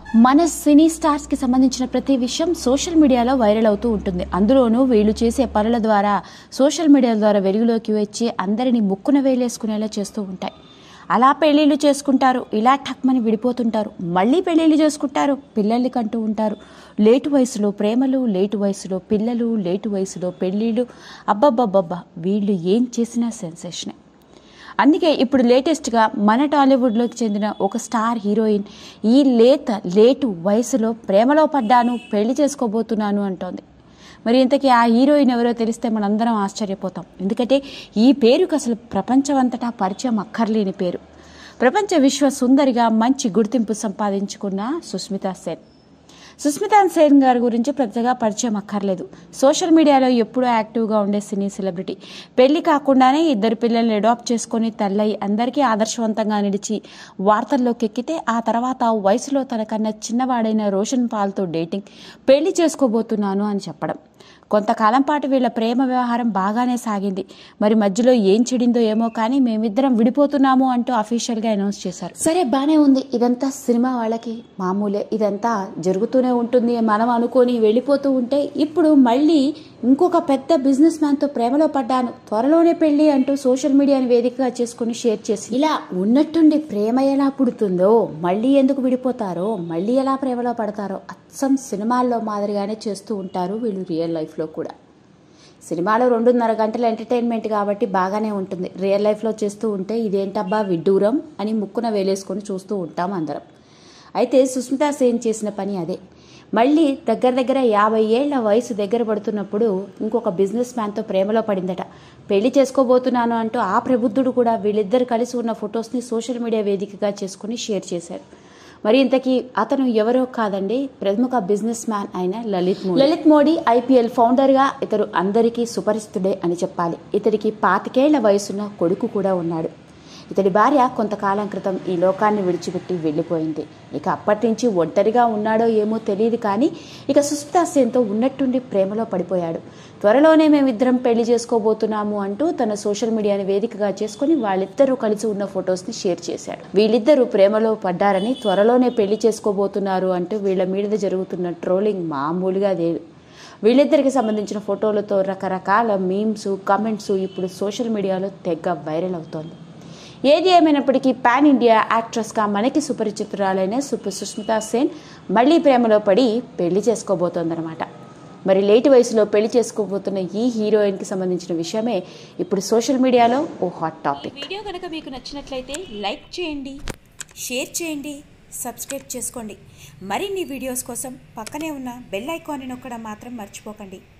మన సినీ స్టార్స్కి సంబంధించిన ప్రతి విషయం సోషల్ మీడియాలో వైరల్ అవుతూ ఉంటుంది అందులోనూ వీళ్ళు చేసే పనుల ద్వారా సోషల్ మీడియా ద్వారా వెలుగులోకి వచ్చి అందరినీ ముక్కున వేలేసుకునేలా చేస్తూ ఉంటాయి అలా పెళ్ళిళ్ళు చేసుకుంటారు ఇలా టక్మని విడిపోతుంటారు మళ్ళీ పెళ్ళిళ్ళు చేసుకుంటారు పిల్లల్ని కంటూ ఉంటారు లేటు వయసులో ప్రేమలు లేటు వయసులో పిల్లలు లేటు వయసులో పెళ్ళిళ్ళు అబ్బబ్బబ్బబ్బా వీళ్ళు ఏం చేసినా సెన్సేషనే అందుకే ఇప్పుడు లేటెస్ట్గా మన టాలీవుడ్లోకి చెందిన ఒక స్టార్ హీరోయిన్ ఈ లేత లేటు వయసులో ప్రేమలో పడ్డాను పెళ్లి చేసుకోబోతున్నాను అంటోంది మరి ఇంతకీ ఆ హీరోయిన్ ఎవరో తెలిస్తే మనందరం ఆశ్చర్యపోతాం ఎందుకంటే ఈ పేరుకు అసలు ప్రపంచమంతటా పరిచయం అక్కర్లేని పేరు ప్రపంచ విశ్వ సుందరిగా మంచి గుర్తింపు సంపాదించుకున్న సుస్మితా సేన్ సుస్మితా సేన్ గారి గురించి పెద్దగా పరిచయం అక్కర్లేదు సోషల్ మీడియాలో ఎప్పుడూ యాక్టివ్గా ఉండే సినీ సెలబ్రిటీ పెళ్లి కాకుండానే ఇద్దరు పిల్లల్ని అడాప్ట్ చేసుకొని తల్లయి అందరికీ ఆదర్శవంతంగా నిలిచి వార్తల్లోకి ఎక్కితే ఆ తర్వాత వయసులో తనకన్నా చిన్నవాడైన రోషన్ పాల్తో డేటింగ్ పెళ్లి చేసుకోబోతున్నాను అని చెప్పడం కొంతకాలం పాటు వీళ్ళ ప్రేమ వ్యవహారం బాగానే సాగింది మరి మధ్యలో ఏం చెడిందో ఏమో కానీ మేమిద్దరం విడిపోతున్నాము అంటూ అఫీషియల్గా అనౌన్స్ చేశారు సరే బానే ఉంది ఇదంతా సినిమా వాళ్ళకి మామూలే ఇదంతా జరుగుతూనే ఉంటుంది మనం అనుకొని వెళ్ళిపోతూ ఉంటే ఇప్పుడు మళ్ళీ ఇంకొక పెద్ద బిజినెస్ మ్యాన్తో ప్రేమలో పడ్డాను త్వరలోనే పెళ్లి అంటూ సోషల్ మీడియాని వేదికగా చేసుకుని షేర్ చేసి ఇలా ఉన్నట్టుండి ప్రేమ ఎలా పుడుతుందో మళ్ళీ ఎందుకు విడిపోతారో మళ్ళీ ఎలా ప్రేమలో పడతారో అచ్చం సినిమాల్లో మాదిరిగానే చేస్తూ ఉంటారు వీళ్ళు రియల్ లైఫ్లో కూడా సినిమాలో రెండున్నర గంటల ఎంటర్టైన్మెంట్ కాబట్టి బాగానే ఉంటుంది రియల్ లైఫ్లో చేస్తూ ఉంటే ఇదేంటబ్బా విడ్డూరం అని ముక్కున వేలేసుకొని చూస్తూ ఉంటాం అందరం అయితే సుస్మితా సేన్ చేసిన పని అదే మళ్ళీ దగ్గర దగ్గర యాభై ఏళ్ల వయసు దగ్గర పడుతున్నప్పుడు ఇంకొక బిజినెస్ మ్యాన్తో ప్రేమలో పడిందట పెళ్లి చేసుకోబోతున్నాను అంటూ ఆ ప్రబుద్ధుడు కూడా వీళ్ళిద్దరు కలిసి ఉన్న ఫొటోస్ని సోషల్ మీడియా వేదికగా చేసుకుని షేర్ చేశారు మరి ఇంతకీ అతను ఎవరో కాదండి ప్రముఖ బిజినెస్ మ్యాన్ అయిన లలిత్ మోడీ లలిత్ మోడీ ఐపీఎల్ ఫౌండర్గా ఇతడు అందరికీ సుపరిచితుడే అని చెప్పాలి ఇతడికి పాతికేళ్ల వయసున్న కొడుకు కూడా ఉన్నాడు ఇతడి భార్య కొంతకాలం క్రితం ఈ లోకాన్ని విడిచిపెట్టి వెళ్ళిపోయింది ఇక అప్పటి నుంచి ఒంటరిగా ఉన్నాడో ఏమో తెలియదు కానీ ఇక సుస్మితా సేన్తో ఉన్నట్టుండి ప్రేమలో పడిపోయాడు త్వరలోనే మేమిద్దరం పెళ్లి చేసుకోబోతున్నాము అంటూ తన సోషల్ మీడియాని వేదికగా చేసుకుని వాళ్ళిద్దరూ కలిసి ఉన్న ఫొటోస్ని షేర్ చేశాడు వీళ్ళిద్దరూ ప్రేమలో పడ్డారని త్వరలోనే పెళ్లి చేసుకోబోతున్నారు అంటూ వీళ్ళ మీద జరుగుతున్న ట్రోలింగ్ మామూలుగా లేదు వీళ్ళిద్దరికి సంబంధించిన ఫోటోలతో రకరకాల మీమ్స్ కమెంట్స్ ఇప్పుడు సోషల్ మీడియాలో తెగ వైరల్ అవుతోంది ఏది ఏమైనప్పటికీ పాన్ ఇండియా యాక్ట్రెస్గా మనకి సుపరిచితురాలైన సుప సుస్మితా సేన్ మళ్ళీ ప్రేమలో పడి పెళ్లి చేసుకోబోతోందనమాట మరి లేటి వయసులో పెళ్లి చేసుకోబోతున్న ఈ హీరోయిన్కి సంబంధించిన విషయమే ఇప్పుడు సోషల్ మీడియాలో ఓ హాట్ టాపిక్ వీడియో కనుక మీకు నచ్చినట్లయితే లైక్ చేయండి షేర్ చేయండి సబ్స్క్రైబ్ చేసుకోండి మరిన్ని వీడియోస్ కోసం పక్కనే ఉన్న బెల్ ఐకాన్ని నొక్కడం మాత్రం మర్చిపోకండి